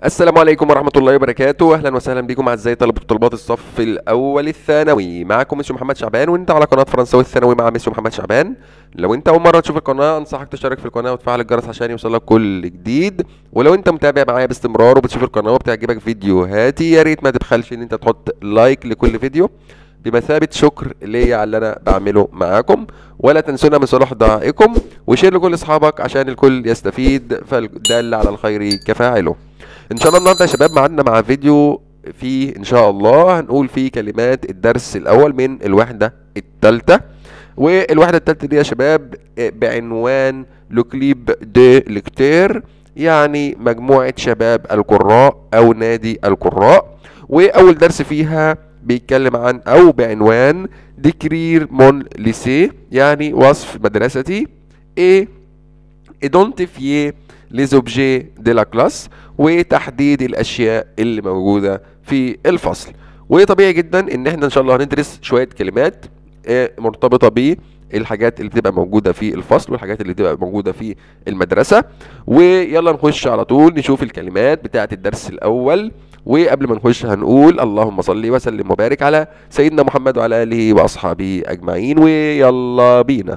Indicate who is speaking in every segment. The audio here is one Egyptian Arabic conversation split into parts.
Speaker 1: السلام عليكم ورحمة الله وبركاته أهلا وسهلا بكم أعزائي طلبة وطلبات الصف الأول الثانوي معكم ميسيو محمد شعبان وأنت على قناة فرنساوي الثانوي مع ميسيو محمد شعبان لو أنت أول مرة تشوف القناة أنصحك تشترك في القناة وتفعل الجرس عشان يوصلك كل جديد ولو أنت متابع معايا باستمرار وبتشوف القناة وبتعجبك فيديوهاتي يا ريت ما تبخلش إن أنت تحط لايك لكل فيديو بمثابة شكر ليا على اللي أنا بعمله معاكم ولا تنسونا من صلاح دعائكم وشير لكل أصحابك عشان الكل يستفيد فالدال على الخير كفاعله ان شاء الله النهارده يا شباب معادنا مع فيديو فيه ان شاء الله هنقول فيه كلمات الدرس الاول من الوحده الثالثه والوحده الثالثه دي يا شباب بعنوان لوكليب دي لكتير يعني مجموعه شباب القراء او نادي القراء واول درس فيها بيتكلم عن او بعنوان ديكرير مون ليسي يعني وصف مدرستي ايه ايدونتيفيي les objets de la classe وتحديد الاشياء اللي موجوده في الفصل وطبيعي جدا ان احنا ان شاء الله هندرس شويه كلمات مرتبطه بالحاجات اللي بتبقى موجوده في الفصل والحاجات اللي بتبقى موجوده في المدرسه ويلا نخش على طول نشوف الكلمات بتاعه الدرس الاول وقبل ما نخش هنقول اللهم صل وسلم وبارك على سيدنا محمد وعلى اله واصحابه اجمعين ويلا بينا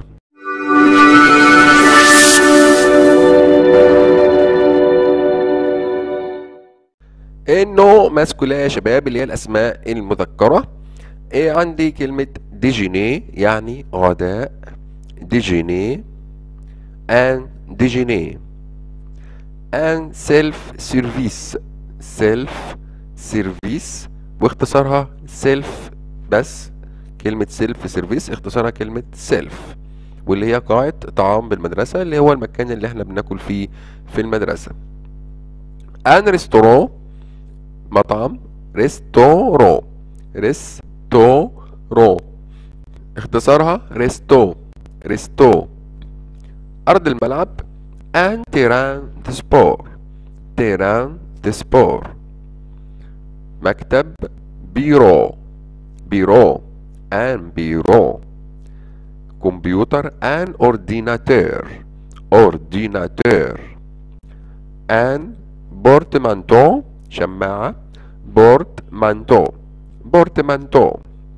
Speaker 1: انه ماسكولا يا شباب اللي هي الاسماء المذكره إيه عندي كلمه ديجيني يعني غداء ديجيني ان ديجيني ان سيلف سيرفيس سيلف سيرفيس واختصارها سيلف بس كلمة سيلف سيرفيس اختصارها كلمة سيلف واللي هي قاعة طعام بالمدرسة اللي هو المكان اللي احنا بناكل فيه في المدرسة ان ريستورون مطعم ريستورو ريستورو اختصارها ريستو ريستو أرض الملعب ان تيران دي سبور تيران دي سبور مكتب بيرو بيرو ان بيرو كمبيوتر ان اورديناتور اورديناتور ان بورتمانتو شماعة بورتمانتو بورتمانتو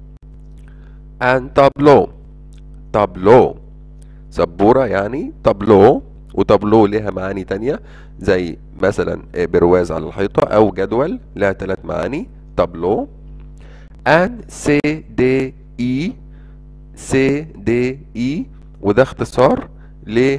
Speaker 1: ان تابلو تابلو سبورة يعني تابلو وتابلو ليها معاني تانية زي مثلا برواز على الحيطة أو جدول لها ثلاث معاني تابلو ان سي دي اي سي دي اي وده اختصار ل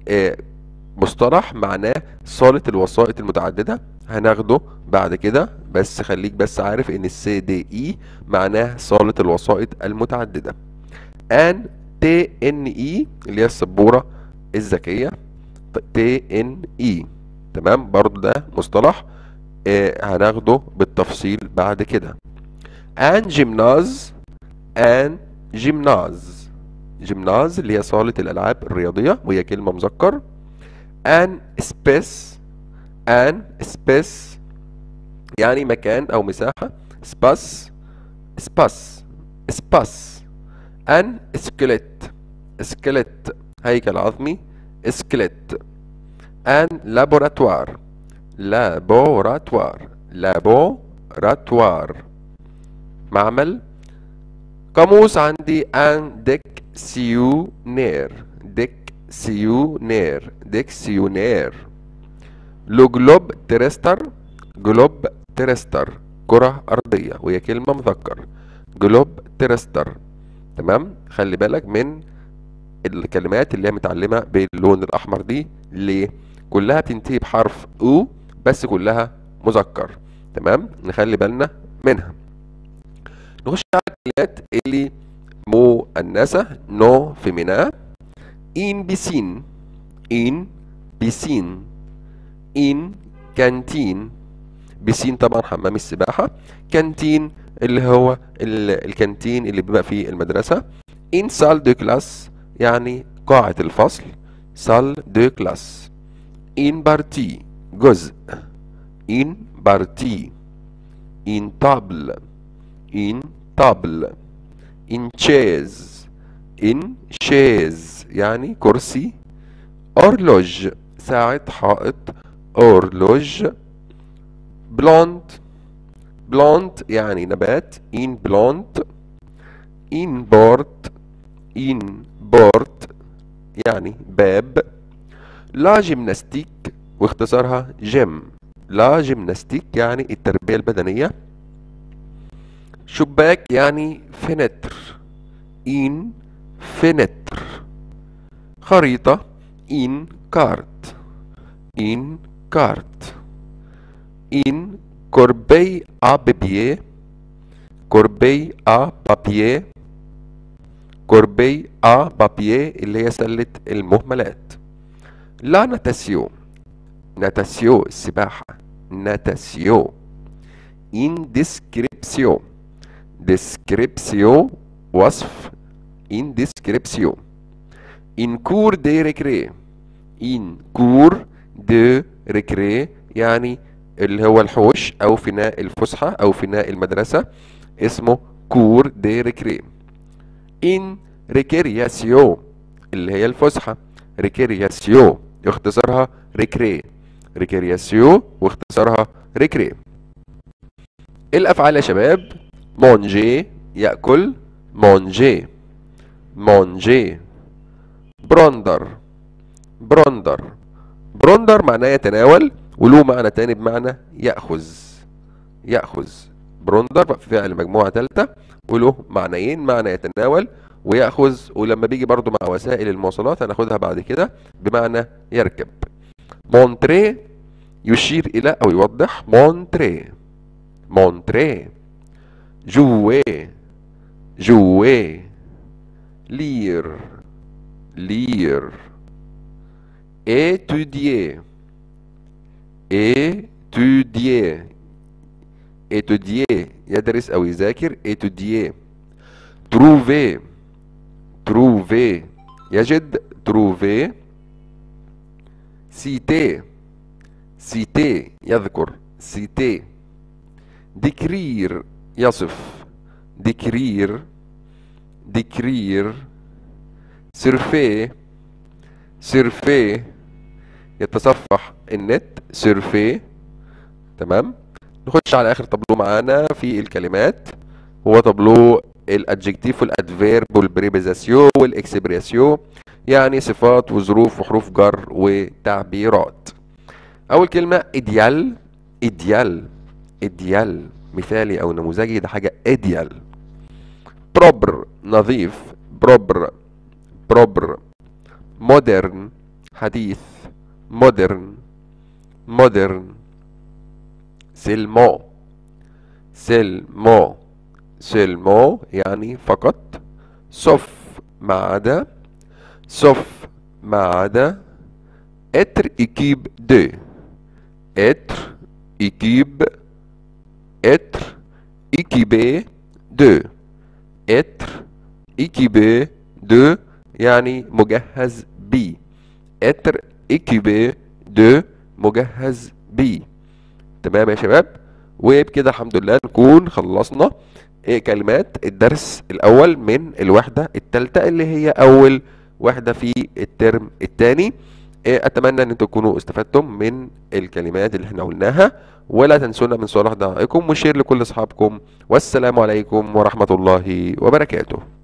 Speaker 1: مصطلح معناه صالة الوسائط المتعددة هناخده بعد كده بس خليك بس عارف ان السي دي اي معناه صالة الوسائط المتعددة ان تي ان اي اللي هي السبورة الذكية تي ان اي تمام برضو ده مصطلح آه هناخده بالتفصيل بعد كده ان جيمناز ان جيمناز جيمناز اللي هي صالة الألعاب الرياضية وهي كلمة مذكر ان سبيس ان سبيس يعني مكان او مساحة سباس سباس سباس ان سكليت سكليت هيكل عظمي سكليت ان لابوراتوار لابوراتوار لابوراتوار معمل قاموس عندي ان ديكسيونير ديكسيونير ديكسيونير لو جلوب تريستر جلوب تريستر كرة أرضية وهي كلمة مذكر جلوب تريستر تمام خلي بالك من الكلمات اللي هي متعلمة باللون الأحمر دي ليه كلها بتنتهي بحرف أو بس كلها مذكر تمام نخلي بالنا منها نخش على الكلمات اللي مؤنثة نو فيمينا إن بيسين إن بيسين إن كانتين بيسين طبعا حمام السباحة كانتين اللي هو الكانتين اللي بيبقى فيه المدرسة إن سال دو كلاس يعني قاعة الفصل سال دو كلاس إن بارتي جزء إن بارتي إن طابل إن طابل إن شيز إن شيز يعني كرسي أورلوج ساعة حائط أورلوج بلونت بلونت يعني نبات in بلونت in بورت in بورت يعني باب لا جيمناستيك واختصارها جيم لا جيمناستيك يعني التربية البدنية شباك يعني فينتر إن فينتر خريطة إن كارت إن كارت إن كوربي à بيبيي كوربي à بابيي كوربي à بابيي اللي هي سلة المهملات لا ناتاسيو ناتاسيو السباحة ناتاسيو in description description وصف in description in cours de récré in cours de récré يعني اللي هو الحوش او فناء الفسحة او فناء المدرسة اسمه كور دي ريكري ان ريكرياسيو اللي هي الفسحة ريكرياسيو اختصارها ريكري ريكرياسيو واختصارها ريكري الافعال يا شباب مونجي ياكل مونجي مونجي بروندر بروندر بروندر معناه يتناول وله معنى تاني بمعنى يأخذ يأخذ بروندر فعل مجموعة تالتة وله معنيين معنى يتناول ويأخذ ولما بيجي برضو مع وسائل المواصلات هناخدها بعد كده بمعنى يركب مونتري يشير إلى أو يوضح مونتري مونتري جوي جوي لير لير étudier étudier étudier يدرس أو يذاكر étudier trouver trouver يجد trouver citer citer يذكر citer décrire يصف décrire décrire surfer surfer يتصفح النت سيرفي تمام نخش على اخر طابلو معانا في الكلمات هو طابلو الادجكتيف والادفيرب والبريبيزاسيو والاكسبرياسيو يعني صفات وظروف وحروف جر وتعبيرات اول كلمه ايديال ايديال ايديال مثالي او نموذجي ده حاجه ايديال بروبر نظيف بروبر بروبر مودرن حديث مودرن مودرن سلمو سلمو سلمو يعني فقط صف ما عدا صف ما عدا être équipe de être équipe être équipé de être équipé de يعني مجهز بي être équipé de مجهز بي تمام يا شباب وبكده الحمد لله نكون خلصنا إيه كلمات الدرس الاول من الوحده الثالثه اللي هي اول وحده في الترم الثاني اتمنى ان انتم تكونوا استفدتم من الكلمات اللي احنا قلناها ولا تنسونا من صلاح دعائكم وشير لكل اصحابكم والسلام عليكم ورحمه الله وبركاته